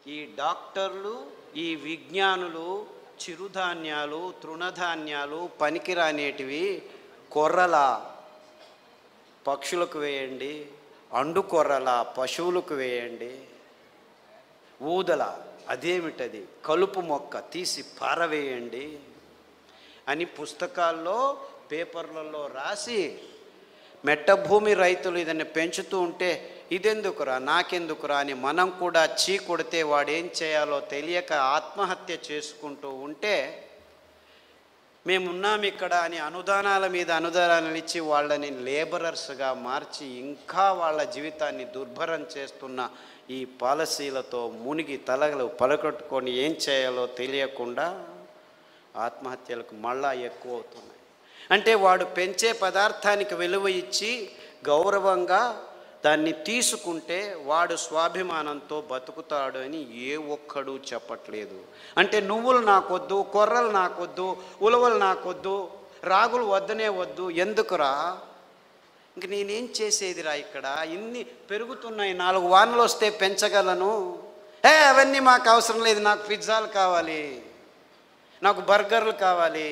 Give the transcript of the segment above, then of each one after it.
ఈ డాక్టర్లు ఈ విజ్ఞానులు చిరుధాన్యాలు తృణధాన్యాలు పనికిరానేటివి కొర్రల పక్షులకు వేయండి అండు కొర్రల పశువులకు వేయండి ఊదల అదేమిటది కలుపు మొక్క తీసి పారవేయండి అని పుస్తకాల్లో పేపర్లలో రాసి మెట్ట భూమి రైతులు ఇదని పెంచుతూ ఉంటే ఇదెందుకురా నాకెందుకురా అని మనం కూడా చీ కొడితే వాడు ఏం చేయాలో తెలియక ఆత్మహత్య చేసుకుంటూ ఉంటే మేమున్నాం ఇక్కడ అని అనుదానాల మీద అనుదానాలు ఇచ్చి వాళ్ళని లేబరర్స్గా మార్చి ఇంకా వాళ్ళ జీవితాన్ని దుర్భరం చేస్తున్న ఈ పాలసీలతో మునిగి తలగలు పలకొట్టుకొని ఏం చేయాలో తెలియకుండా ఆత్మహత్యలకు మళ్ళా ఎక్కువ అవుతున్నాయి అంటే వాడు పెంచే పదార్థానికి విలువ ఇచ్చి గౌరవంగా దాన్ని తీసుకుంటే వాడు స్వాభిమానంతో బతుకుతాడు అని ఏ ఒక్కడు చెప్పట్లేదు అంటే నువ్వులు నాకొద్దు కొర్రలు నాకొద్దు ఉలవలు నాకొద్దు రాగులు వద్దనే వద్దు ఎందుకురా ఇంక నేనేం చేసేదిరా ఇక్కడ ఇన్ని పెరుగుతున్నాయి నాలుగు వానలు వస్తే పెంచగలను ఏ అవన్నీ మాకు అవసరం లేదు నాకు పిజ్జాలు కావాలి నాకు బర్గర్లు కావాలి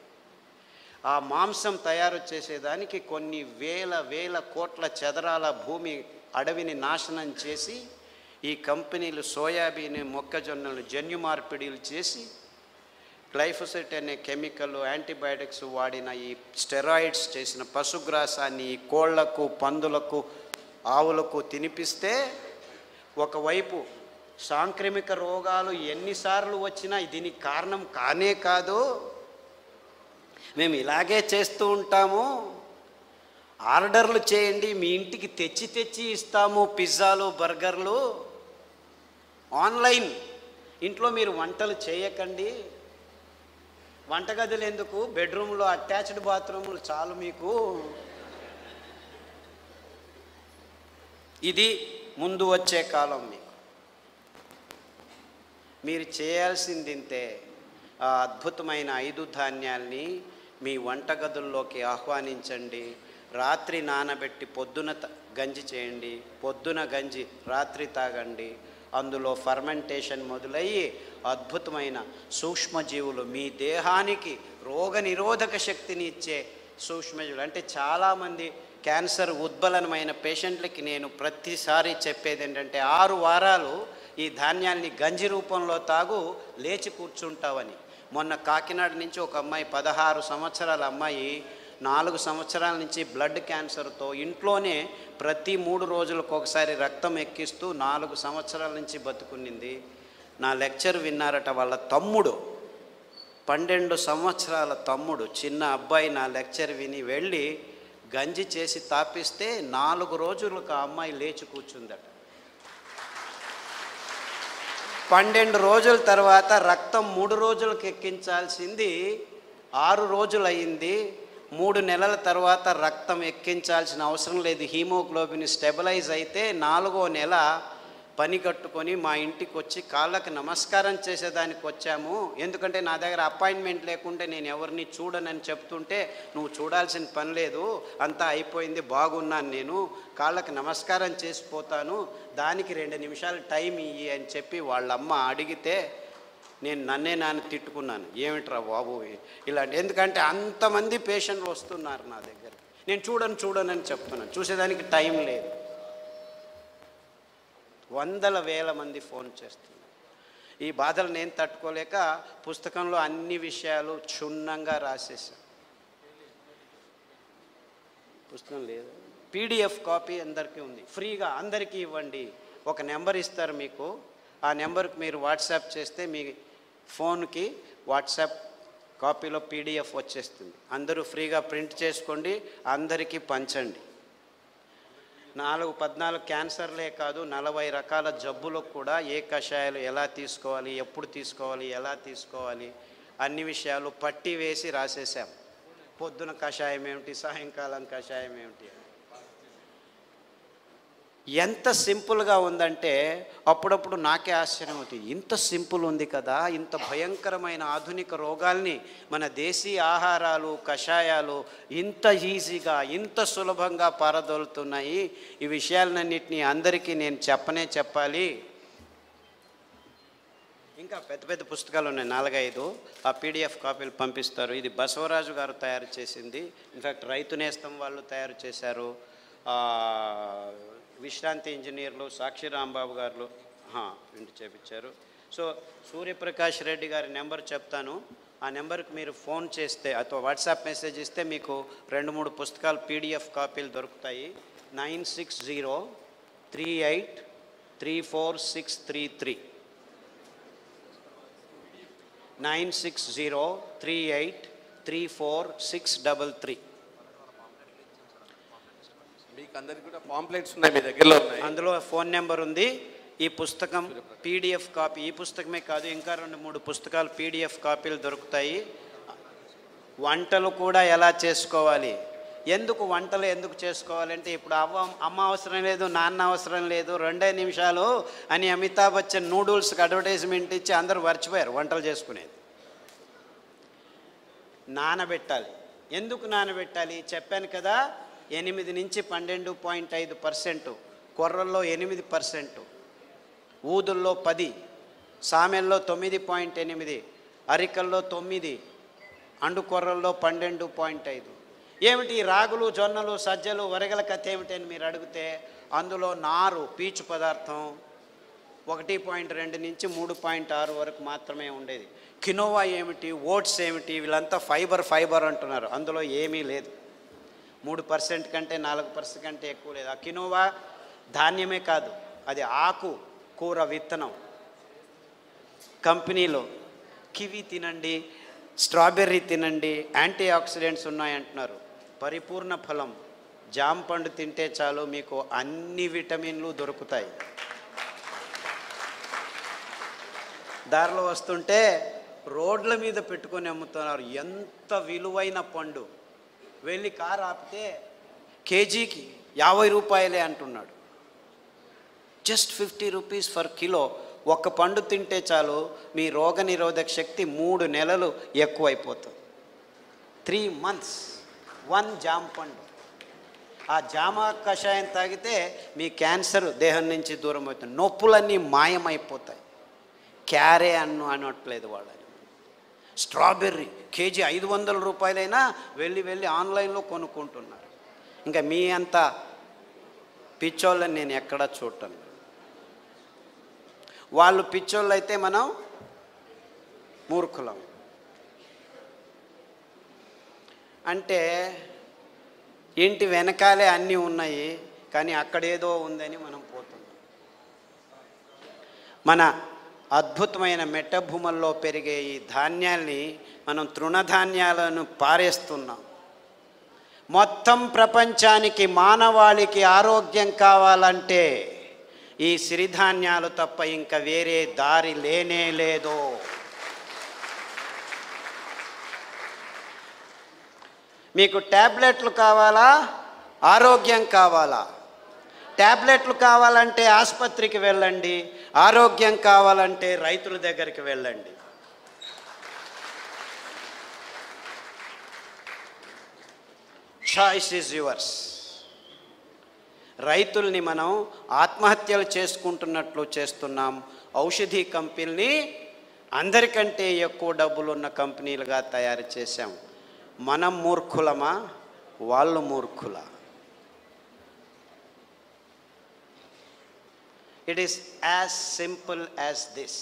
ఆ మాంసం తయారు చేసేదానికి కొన్ని వేల వేల కోట్ల చదరాల భూమి అడవిని నాశనం చేసి ఈ కంపెనీలు సోయాబీన్ మొక్కజొన్నలు జన్యు మార్పిడిలు చేసి గ్లైఫోసెట్ అనే కెమికల్ యాంటీబయాటిక్స్ వాడిన ఈ స్టెరాయిడ్స్ చేసిన పశుగ్రాసాన్ని ఈ కోళ్లకు పందులకు ఆవులకు తినిపిస్తే ఒకవైపు సాంక్రమిక రోగాలు ఎన్నిసార్లు వచ్చినా దీనికి కారణం కానే కాదు మేము ఇలాగే చేస్తూ ఉంటాము ఆర్డర్లు చేయండి మీ ఇంటికి తెచ్చి తెచ్చి ఇస్తాము పిజ్జాలు బర్గర్లు ఆన్లైన్ ఇంట్లో మీరు వంటలు చేయకండి వంటగదులు ఎందుకు బెడ్రూమ్లో అటాచ్డ్ బాత్రూములు చాలు మీకు ఇది ముందు వచ్చే కాలం మీకు మీరు చేయాల్సింది ఇంతే ఆ అద్భుతమైన ఐదు ధాన్యాల్ని మీ వంటగదుల్లోకి ఆహ్వానించండి రాత్రి నానబెట్టి పొద్దున త- గంజి చేయండి పొద్దున గంజి రాత్రి తాగండి అందులో ఫర్మెంటేషన్ మొదలయ్యి అద్భుతమైన సూక్ష్మజీవులు మీ దేహానికి రోగ నిరోధక శక్తిని ఇచ్చే సూక్ష్మజీవులు అంటే చాలామంది క్యాన్సర్ ఉద్బలనమైన పేషెంట్లకి నేను ప్రతిసారి చెప్పేది ఏంటంటే ఆరు వారాలు ఈ ధాన్యాన్ని గంజి రూపంలో తాగు లేచి కూర్చుంటావని మొన్న కాకినాడ నుంచి ఒక అమ్మాయి పదహారు సంవత్సరాల అమ్మాయి నాలుగు సంవత్సరాల నుంచి బ్లడ్ క్యాన్సర్తో ఇంట్లోనే ప్రతి మూడు రోజులకు ఒకసారి రక్తం ఎక్కిస్తూ నాలుగు సంవత్సరాల నుంచి బతుకునింది నా లెక్చర్ విన్నారట వాళ్ళ తమ్ముడు పన్నెండు సంవత్సరాల తమ్ముడు చిన్న అబ్బాయి నా లెక్చర్ విని వెళ్ళి గంజి చేసి తాపిస్తే నాలుగు రోజులకు ఆ అమ్మాయి లేచి కూర్చుందట పన్నెండు రోజుల తర్వాత రక్తం మూడు రోజులకు ఎక్కించాల్సింది ఆరు రోజులు అయింది మూడు నెలల తర్వాత రక్తం ఎక్కించాల్సిన అవసరం లేదు హీమోగ్లోబిన్ స్టెబిలైజ్ అయితే నాలుగో నెల పని కట్టుకొని మా ఇంటికి వచ్చి కాళ్ళకి నమస్కారం చేసేదానికి వచ్చాము ఎందుకంటే నా దగ్గర అపాయింట్మెంట్ లేకుంటే నేను ఎవరిని చూడనని చెప్తుంటే నువ్వు చూడాల్సిన పని లేదు అంతా అయిపోయింది బాగున్నాను నేను కాళ్ళకి నమస్కారం చేసిపోతాను దానికి రెండు నిమిషాలు టైం ఇయ్యి అని చెప్పి వాళ్ళమ్మ అడిగితే నేను నన్నే నాన్న తిట్టుకున్నాను ఏమిట్రా బాబు ఇలాంటి ఎందుకంటే అంతమంది పేషెంట్లు వస్తున్నారు నా దగ్గర నేను చూడను చూడను అని చెప్తున్నాను చూసేదానికి టైం లేదు వందల వేల మంది ఫోన్ చేస్తున్నారు ఈ బాధలు నేను తట్టుకోలేక పుస్తకంలో అన్ని విషయాలు క్షుణ్ణంగా రాసేసాను పుస్తకం లేదు పీడిఎఫ్ కాపీ అందరికీ ఉంది ఫ్రీగా అందరికీ ఇవ్వండి ఒక నెంబర్ ఇస్తారు మీకు ఆ నెంబర్కి మీరు వాట్సాప్ చేస్తే మీ ఫోన్కి వాట్సాప్ కాపీలో పీడిఎఫ్ వచ్చేస్తుంది అందరూ ఫ్రీగా ప్రింట్ చేసుకోండి అందరికీ పంచండి నాలుగు పద్నాలుగు క్యాన్సర్లే కాదు నలభై రకాల జబ్బులకు కూడా ఏ కషాయాలు ఎలా తీసుకోవాలి ఎప్పుడు తీసుకోవాలి ఎలా తీసుకోవాలి అన్ని విషయాలు పట్టి వేసి రాసేసాం పొద్దున కషాయం ఏమిటి సాయంకాలం కషాయం ఏమిటి అని. ఎంత సింపుల్గా ఉందంటే అప్పుడప్పుడు నాకే ఆశ్చర్యం అవుతుంది ఇంత సింపుల్ ఉంది కదా ఇంత భయంకరమైన ఆధునిక రోగాల్ని మన దేశీ ఆహారాలు కషాయాలు ఇంత ఈజీగా ఇంత సులభంగా పారదోలుతున్నాయి ఈ విషయాలన్నింటినీ అందరికీ నేను చెప్పనే చెప్పాలి ఇంకా పెద్ద పెద్ద పుస్తకాలు ఉన్నాయి నాలుగైదు ఆ పీడిఎఫ్ కాపీలు పంపిస్తారు ఇది బసవరాజు గారు తయారు చేసింది ఇన్ఫ్యాక్ట్ రైతు నేస్తం వాళ్ళు తయారు చేశారు ఆ, విశ్రాంతి ఇంజనీర్లు సాక్షి రాంబాబు గారు ప్రింట్ చేపించారు సో సూర్యప్రకాష్ రెడ్డి గారి నెంబర్ చెప్తాను ఆ నెంబర్కి మీరు ఫోన్ చేస్తే అథవా వాట్సాప్ మెసేజ్ ఇస్తే మీకు రెండు మూడు పుస్తకాలు పీడిఎఫ్ కాపీలు దొరుకుతాయి nine six zero three eight three four six three three nine six zero three eight three four six double three మీకు అందరికి కూడా పాంప్లెట్స్ ఉన్నాయి మీ దగ్గరలో ఉన్నాయి అందులో ఫోన్ నెంబర్ ఉంది ఈ పుస్తకం పీడిఎఫ్ కాపీ ఈ పుస్తకమే కాదు ఇంకా రెండు మూడు పుస్తకాలు పీడిఎఫ్ కాపీలు దొరుకుతాయి వంటలు కూడా ఎలా చేసుకోవాలి ఎందుకు వంటలు ఎందుకు చేసుకోవాలంటే ఇప్పుడు అవ్వ అమ్మ అవసరం లేదు నాన్న అవసరం లేదు రెండే నిమిషాలు అని అమితాబ్ బచ్చన్ నూడిల్స్కి అడ్వర్టైజ్మెంట్ ఇచ్చి అందరూ మర్చిపోయారు వంటలు చేసుకునేది నానబెట్టాలి ఎందుకు నానబెట్టాలి చెప్పాను కదా ఎనిమిది నుంచి పన్నెండు పాయింట్ ఐదు పర్సెంట్ కొర్రల్లో ఎనిమిది పర్సెంట్ ఊదుల్లో పది సామెల్లో తొమ్మిది పాయింట్ ఎనిమిది అరికల్లో తొమ్మిది అండుకొర్రల్లో పన్నెండు పాయింట్ ఐదు ఏమిటి ఈ రాగులు జొన్నలు సజ్జలు వరగల కథ ఏమిటి అని మీరు అడిగితే అందులో నారు పీచు పదార్థం ఒకటి పాయింట్ రెండు నుంచి మూడు పాయింట్ ఆరు వరకు మాత్రమే ఉండేది కినోవా ఏమిటి ఓట్స్ ఏమిటి వీళ్ళంతా ఫైబర్ ఫైబర్ అంటున్నారు అందులో ఏమీ లేదు మూడు పర్సెంట్ కంటే నాలుగు పర్సెంట్ కంటే ఎక్కువ లేదు ఆ కినోవా ధాన్యమే కాదు అది ఆకు కూర విత్తనం కంపెనీలో కివి తినండి స్ట్రాబెర్రీ తినండి యాంటీ ఆక్సిడెంట్స్ ఉన్నాయంటున్నారు పరిపూర్ణ ఫలం జామ పండు తింటే చాలు మీకు అన్ని విటమిన్లు దొరుకుతాయి దారిలో వస్తుంటే రోడ్ల మీద పెట్టుకొని అమ్ముతున్నారు ఎంత విలువైన పండు వెళ్ళి కారు ఆపితే కేజీకి యాభై రూపాయలే అంటున్నాడు just fifty rupees for kilo ఒక పండు తింటే చాలు మీ రోగ నిరోధక శక్తి మూడు నెలలు ఎక్కువైపోతుంది త్రీ మంత్స్ వన్ జామ పండు ఆ జామ కషాయం తాగితే మీ క్యాన్సర్ దేహం నుంచి దూరం అవుతుంది నొప్పులన్నీ మాయమైపోతాయి క్యారే అన్ను అనట్లేదు వాళ్ళని స్ట్రాబెర్రీ కేజీ ఐదు వందల రూపాయలైనా వెళ్ళి వెళ్ళి ఆన్లైన్లో కొనుక్కుంటున్నారు ఇంకా మీ అంత పిచ్చోళ్ళని నేను ఎక్కడా చూడటం లేదు. వాళ్ళు పిచ్చోళ్ళు అయితే మనం మూర్ఖులం అంటే ఇంటి వెనకాలే అన్నీ ఉన్నాయి కానీ అక్కడేదో ఉందని మనం పోతున్నాం మన అద్భుతమైన మెట్ట భూముల్లో పెరిగే ఈ ధాన్యాల్ని మనం తృణధాన్యాలను పారేస్తున్నాం మొత్తం ప్రపంచానికి మానవాళికి ఆరోగ్యం కావాలంటే ఈ సిరిధాన్యాలు తప్ప ఇంకా వేరే దారి లేనే లేదు మీకు ట్యాబ్లెట్లు కావాలా ఆరోగ్యం కావాలా ట్యాబ్లెట్లు కావాలంటే ఆసుపత్రికి వెళ్ళండి ఆరోగ్యం కావాలంటే రైతుల దగ్గరికి వెళ్ళండి చాయిస్ ఈజ్ యువర్స్ రైతుల్ని మనం ఆత్మహత్యలు చేసుకుంటున్నట్లు చేస్తున్నాం ఔషధి కంపెనీని అందరికంటే ఎక్కువ డబ్బులు ఉన్న కంపెనీలుగా తయారు చేశాం మనం మూర్ఖులమా వాళ్ళు మూర్ఖులా it is as simple as this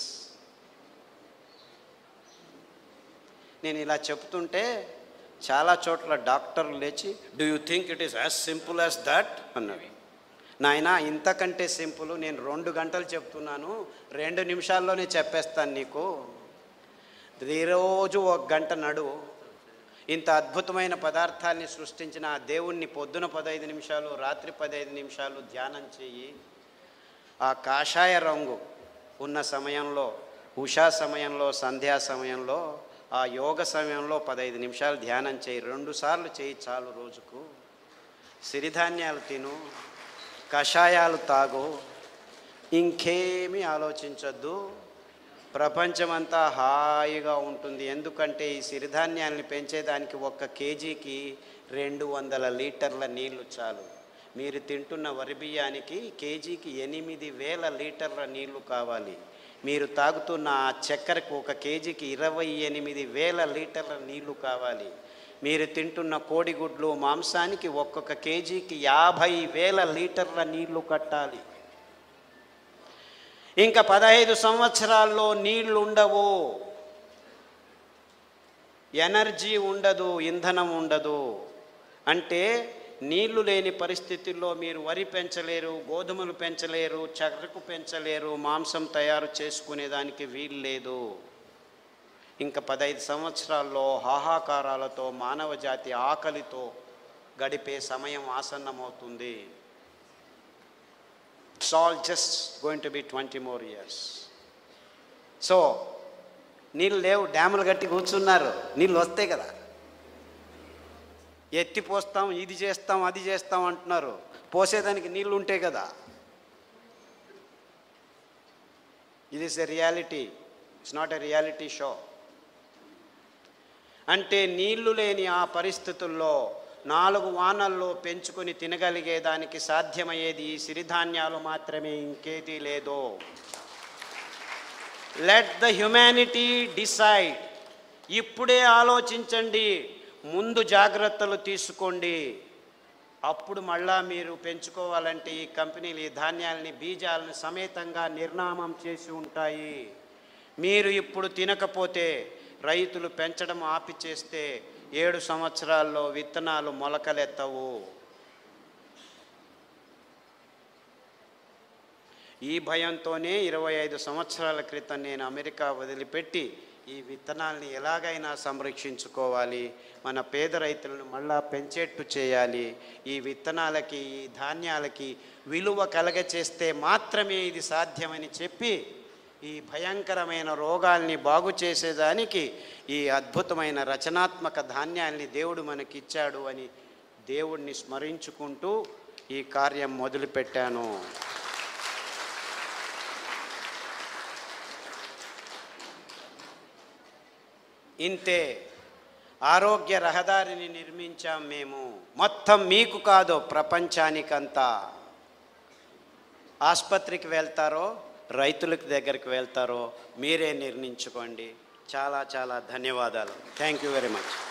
నేను ఇలా చెప్తుంటే చాలా చోట్ల డాక్టర్లు లేచి do you think it is as simple as that అన్నాడు నాయన ఇంతకంటే సింపుల్ నేను రెండు గంటలు చెప్తున్నాను రెండు నిమిషాల్లోనే చెప్పేస్తాను నీకు ఈరోజు ఒక గంట నడువు ఇంత అద్భుతమైన పదార్థాన్ని సృష్టించిన ఆ దేవుణ్ణి పొద్దున పదహైదు నిమిషాలు రాత్రి పదహైదు నిమిషాలు ధ్యానం చెయ్యి ఆ కాషాయ రంగు ఉన్న సమయంలో ఉషా సమయంలో సంధ్యా సమయంలో ఆ యోగ సమయంలో పదహైదు నిమిషాలు ధ్యానం చేయి రెండు సార్లు చేయి చాలు రోజుకు సిరిధాన్యాలు తిను కషాయాలు తాగు ఇంకేమీ ఆలోచించొద్దు ప్రపంచమంతా హాయిగా ఉంటుంది ఎందుకంటే ఈ సిరిధాన్యాల్ని పెంచేదానికి ఒక్క కేజీకి రెండు వందల లీటర్ల నీళ్లు చాలు మీరు తింటున్న వరి బియ్యానికి కేజీకి ఎనిమిది వేల లీటర్ల నీళ్లు కావాలి మీరు తాగుతున్న ఆ చక్కెరకు ఒక కేజీకి ఇరవై ఎనిమిది వేల లీటర్ల నీళ్లు కావాలి మీరు తింటున్న కోడిగుడ్లు మాంసానికి ఒక్కొక్క కేజీకి యాభై వేల లీటర్ల నీళ్లు కట్టాలి ఇంకా పదహైదు సంవత్సరాల్లో నీళ్లు ఉండవు ఎనర్జీ ఉండదు ఇంధనం ఉండదు అంటే నీళ్లు లేని పరిస్థితుల్లో మీరు వరి పెంచలేరు గోధుమలు పెంచలేరు చెరకు పెంచలేరు మాంసం తయారు చేసుకునేదానికి వీలు లేదు ఇంకా పదహైదు సంవత్సరాల్లో హాహాకారాలతో మానవ జాతి ఆకలితో గడిపే సమయం ఆసన్నమవుతుంది it's all just going to be twenty more years so నీళ్ళు లేవు డ్యాములు కట్టి కూర్చున్నారు నీళ్ళు వస్తాయి కదా ఎత్తి పోస్తాం ఇది చేస్తాం అది చేస్తాం అంటున్నారు పోసేదానికి నీళ్ళు ఉంటాయి కదా ఇది is a reality it's not a reality show అంటే నీళ్లు లేని ఆ పరిస్థితుల్లో నాలుగు వానల్లో పెంచుకొని తినగలిగేదానికి సాధ్యమయ్యేది ఈ సిరిధాన్యాలు మాత్రమే ఇంకేదీ లేదు లెట్ ద హ్యుమానిటీ డిసైడ్ ఇప్పుడే ఆలోచించండి ముందు జాగ్రత్తలు తీసుకోండి అప్పుడు మళ్ళా మీరు పెంచుకోవాలంటే ఈ కంపెనీలు ఈ ధాన్యాలని బీజాలని సమేతంగా నిర్నామం చేసి ఉంటాయి మీరు ఇప్పుడు తినకపోతే రైతులు పెంచడం ఆపి చేస్తే ఏడు సంవత్సరాల్లో విత్తనాలు మొలకలెత్తవు ఈ భయంతోనే ఇరవై ఐదు సంవత్సరాల క్రితం నేను అమెరికా వదిలిపెట్టి ఈ విత్తనాల్ని ఎలాగైనా సంరక్షించుకోవాలి మన పేద రైతులను మళ్ళా పెంచేట్టు చేయాలి ఈ విత్తనాలకి ఈ ధాన్యాలకి విలువ కలగచేస్తే మాత్రమే ఇది సాధ్యమని చెప్పి ఈ భయంకరమైన రోగాల్ని బాగు చేసేదానికి ఈ అద్భుతమైన రచనాత్మక ధాన్యాల్ని దేవుడు మనకిచ్చాడు అని దేవుడిని స్మరించుకుంటూ ఈ కార్యం మొదలుపెట్టాను ఇంతే ఆరోగ్య రహదారిని నిర్మించాం మేము మొత్తం మీకు కాదు ప్రపంచానికంతా ఆసుపత్రికి వెళ్తారో రైతులకి దగ్గరికి వెళ్తారో మీరే నిర్ణయించుకోండి చాలా చాలా ధన్యవాదాలు థ్యాంక్ యూ వెరీ మచ్